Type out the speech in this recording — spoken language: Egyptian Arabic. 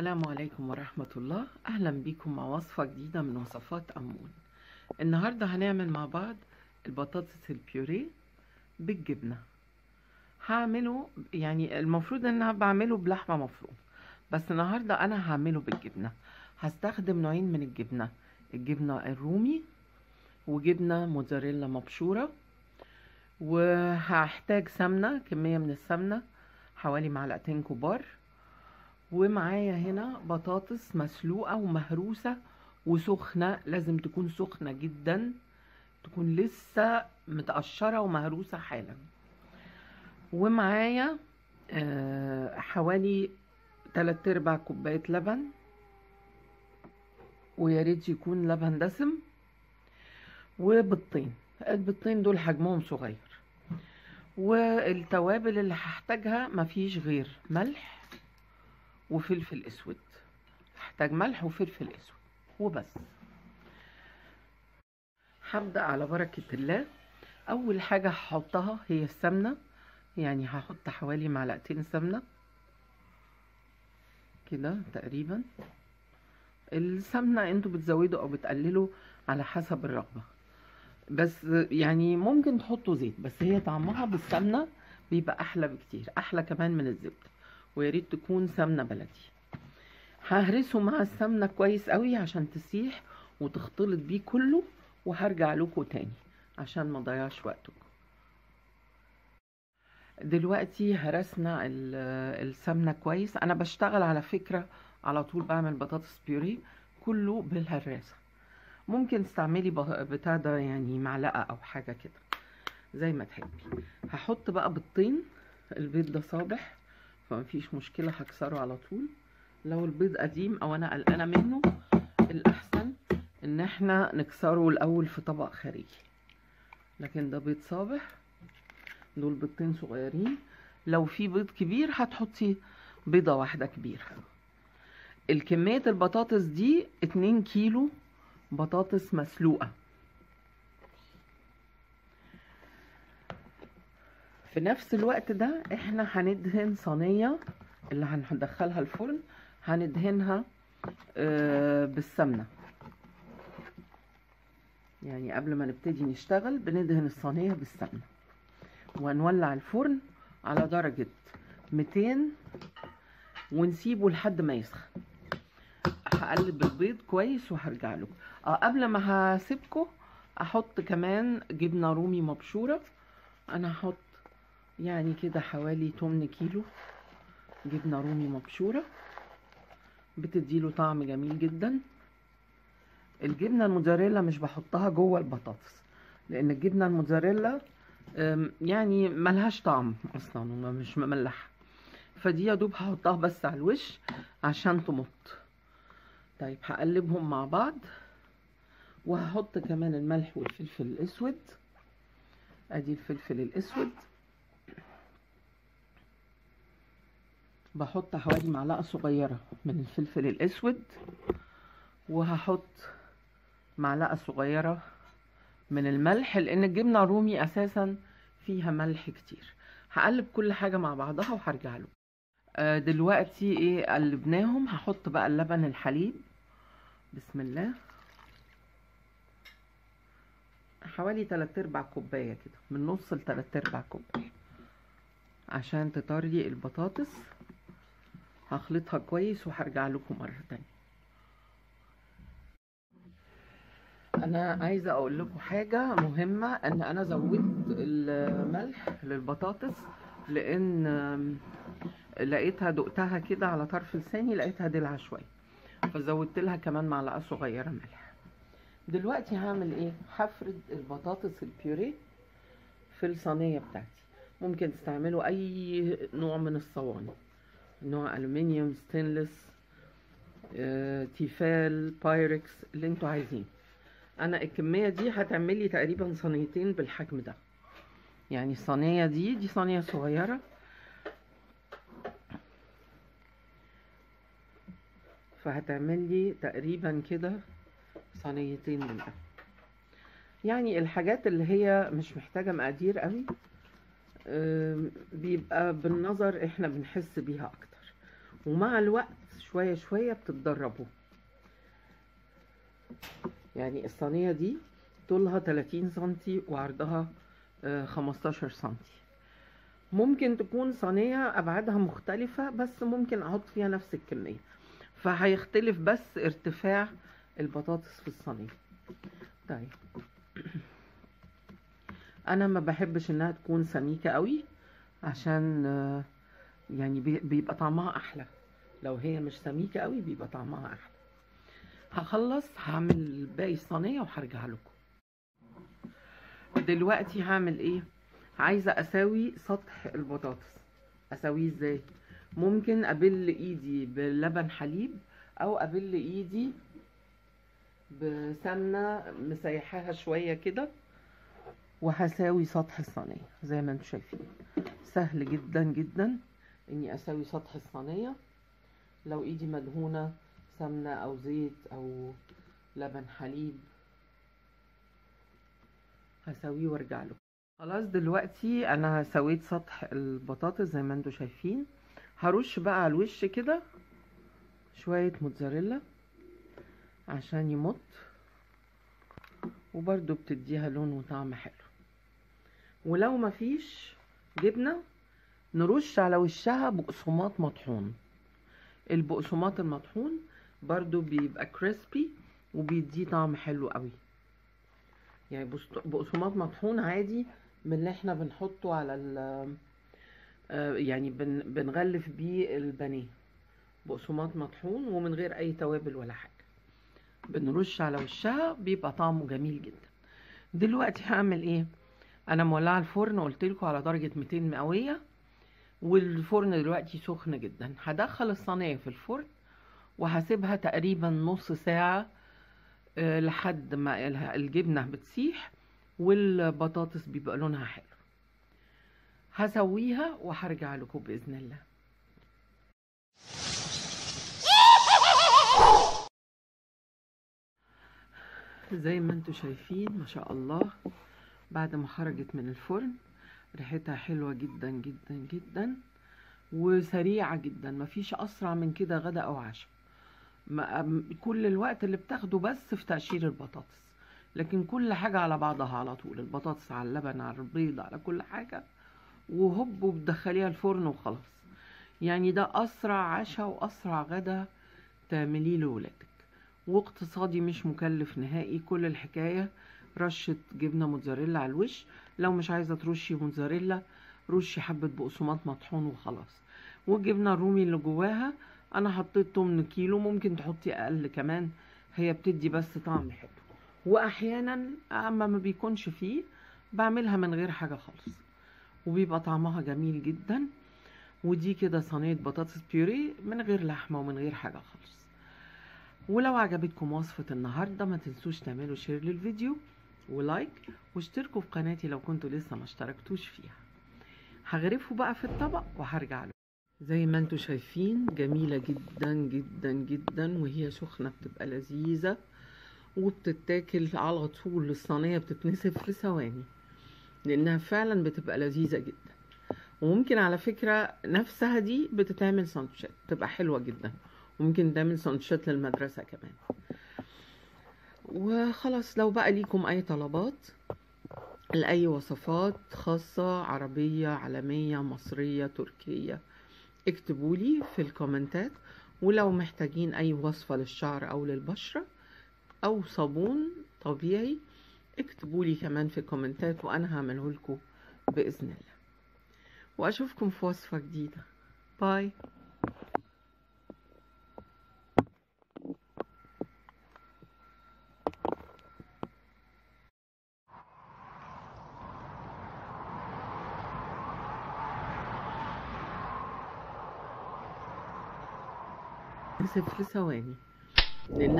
السلام عليكم ورحمة الله أهلا بيكم مع وصفة جديدة من وصفات أمون النهاردة هنعمل مع بعض البطاطس البيوريه بالجبنة هعمله يعني المفروض ان انا بعمله بلحمة مفرومة بس النهاردة انا هعمله بالجبنة هستخدم نوعين من الجبنة الجبنة الرومي وجبنة موتزاريلا مبشورة وهحتاج سمنة كمية من السمنة حوالي معلقتين كبار ومعايا هنا بطاطس مسلوقة ومهروسة وسخنة لازم تكون سخنة جدا تكون لسه متقشرة ومهروسة حالا ومعايا آه حوالي تلات ارباع كوباية لبن ويا ريت يكون لبن دسم وبيضتين البيضتين دول حجمهم صغير والتوابل اللي هحتاجها مفيش غير ملح وفلفل اسود هحتاج ملح وفلفل اسود وبس هبدأ على بركة الله أول حاجة هحطها هي السمنة يعني هحط حوالي معلقتين سمنة كده تقريبا السمنة انتوا بتزودوا أو بتقللوا على حسب الرغبة بس يعني ممكن تحطوا زيت بس هي طعمها بالسمنة بيبقى أحلى بكتير أحلى كمان من الزبدة ويا ريت تكون سمنة بلدي ههرسه مع السمنة كويس قوي عشان تسيح وتختلط بيه كله وهرجع لكم تاني عشان ما ضيعش وقتكم دلوقتي هرسنا السمنة كويس انا بشتغل على فكرة على طول بعمل بطاطس بيوري كله بالهراسة ممكن تستعملي بتاع ده يعني معلقة او حاجة كده زي ما تحبي هحط بقى بيضتين البيض ده صابح فمفيش مشكلة هكسره على طول لو البيض قديم او انا قلقانة منه الاحسن ان احنا نكسره الاول في طبق خارجي لكن ده بيض صابح دول بيضتين صغيرين لو في بيض كبير هتحطي بيضة واحدة كبيرة الكمية البطاطس دي اتنين كيلو بطاطس مسلوقة في نفس الوقت ده احنا هندهن صينية اللي هندخلها الفرن هندهنها آه بالسمنة يعني قبل ما نبتدي نشتغل بندهن الصينية بالسمنة ونولع الفرن على درجة 200 ونسيبه لحد ما يسخن هقلب البيض كويس وهرجع لكم اه قبل ما هسيبكم احط كمان جبنه رومي مبشوره انا هحط يعني كده حوالي 8 كيلو جبنه رومي مبشوره بتديله طعم جميل جدا الجبنه الموتزاريلا مش بحطها جوه البطاطس لان الجبنه الموتزاريلا يعني ملهاش طعم اصلا ومش مملحه فدي يا دوب هحطها بس على الوش عشان تمط طيب هقلبهم مع بعض وهحط كمان الملح والفلفل الاسود ادي الفلفل الاسود بحط حوالي معلقه صغيره من الفلفل الاسود وهحط معلقه صغيره من الملح لان الجبنه الرومي اساسا فيها ملح كتير هقلب كل حاجه مع بعضها وهرجع له آه دلوقتي ايه قلبناهم هحط بقى اللبن الحليب بسم الله حوالي تلات ارباع كوبايه كده من نص لتلات ارباع كوبايه عشان تطري البطاطس هخلطها كويس وهرجع لكم مره تانية انا عايزه اقول لكم حاجه مهمه ان انا زودت الملح للبطاطس لان لقيتها دقتها كده على طرف لساني لقيتها دلع شويه فزودت لها كمان معلقه صغيره ملح دلوقتي هعمل ايه هفرد البطاطس البيوريه في الصينيه بتاعتي ممكن تستعملوا اي نوع من الصواني نوع الومنيوم ستينلس اه، تيفال بايركس اللي انتوا عايزينه انا الكميه دي هتعملي تقريبا صينيتين بالحجم ده يعني الصينيه دي دي صينيه صغيره فهتعملي تقريبا كده صينيتين من ده يعني الحاجات اللي هي مش محتاجه مقادير قوي بيبقى بالنظر احنا بنحس بيها اكتر ومع الوقت شوية شوية بتتدربوا يعني الصينية دي طولها 30 سنتي وعرضها آه، 15 سنتي ممكن تكون صينية أبعادها مختلفة بس ممكن أحط فيها نفس الكمية فهيختلف بس ارتفاع البطاطس في الصينية طيب أنا ما بحبش إنها تكون سميكة قوي عشان آه، يعني بي- بيبقى طعمها أحلى لو هي مش سميكة قوي بيبقى طعمها أحلى هخلص هعمل باقي الصينية وهرجع لكم دلوقتي هعمل ايه عايزة اساوي سطح البطاطس اساويه ازاي ممكن ابل ايدي بلبن حليب او ابل ايدي بسمنة مسيحاها شوية كده وهساوي سطح الصينية زي ما انتم شايفين سهل جدا جدا اني اساوي سطح الصينية لو ايدي مدهونة سمنة او زيت او لبن حليب هسويه وارجع له خلاص دلوقتي انا سويت سطح البطاطس زي ما انتم شايفين هرش بقى على الوش كده شوية موتزاريلا عشان يمط وبرده بتديها لون وطعم حلو ولو مفيش جبنة نرش على وشها بقسماط مطحون البقسماط المطحون برضو بيبقى كريسبي وبيديه طعم حلو قوي يعني بست- بقسماط مطحون عادي من اللي احنا بنحطه على ال آه، يعني بن بنغلف بيه البانيه بقسماط مطحون ومن غير اي توابل ولا حاجه بنرش على وشها بيبقى طعمه جميل جدا دلوقتي هعمل ايه انا مولعه الفرن قلت لكم على درجه 200 مئويه والفرن دلوقتي سخن جدا هدخل الصينيه في الفرن وهسيبها تقريبا نص ساعه آه، لحد ما ال- الجبنه بتسيح والبطاطس بيبقى لونها حلو هسويها وهرجع لكم باذن الله زي ما انتم شايفين ما شاء الله بعد ما خرجت من الفرن ريحتها حلوة جدا جدا جدا وسريعة جدا مفيش أسرع من كده غدا أو عشاء ما- أم- كل الوقت اللي بتاخده بس في تقشير البطاطس لكن كل حاجة على بعضها على طول البطاطس على اللبن على البيض على كل حاجة وهوب وبتدخليها الفرن وخلاص يعني ده أسرع عشاء وأسرع غدا تعمليه لولادك واقتصادي مش مكلف نهائي كل الحكاية رشة جبنة موتزاريلا على الوش لو مش عايزة ترشي موتزاريلا رشي حبة بقسماط مطحون وخلاص والجبنة الرومي اللي جواها انا حطيت 8 كيلو ممكن تحطي اقل كمان هي بتدي بس طعم حلو واحيانا اما ما بيكونش فيه بعملها من غير حاجة خالص وبيبقى طعمها جميل جدا ودي كده صينية بطاطس بيوري من غير لحمة ومن غير حاجة خالص ولو عجبتكم وصفة النهاردة ما تنسوش تعملوا شير للفيديو ولايك واشتركوا في قناتي لو كنتوا لسه ما اشتركتوش فيها هغرفه بقى في الطبق وهرجع له زي ما انتوا شايفين جميلة جدا جدا جدا وهي سخنة بتبقى لذيذة وبتتاكل على طول الصينية بتتنسف في ثواني لانها فعلا بتبقى لذيذة جدا وممكن على فكرة نفسها دي بتتعمل سندوتشات بتبقى حلوة جدا وممكن تعمل سندوتشات للمدرسة كمان وخلاص لو بقى ليكم اي طلبات لأي وصفات خاصة عربية عالمية مصرية تركية اكتبولي في الكومنتات ولو محتاجين اي وصفة للشعر او للبشرة او صابون طبيعي اكتبولي كمان في الكومنتات وانا هعمله لكم باذن الله واشوفكم في وصفة جديدة باي نسف في ثواني لان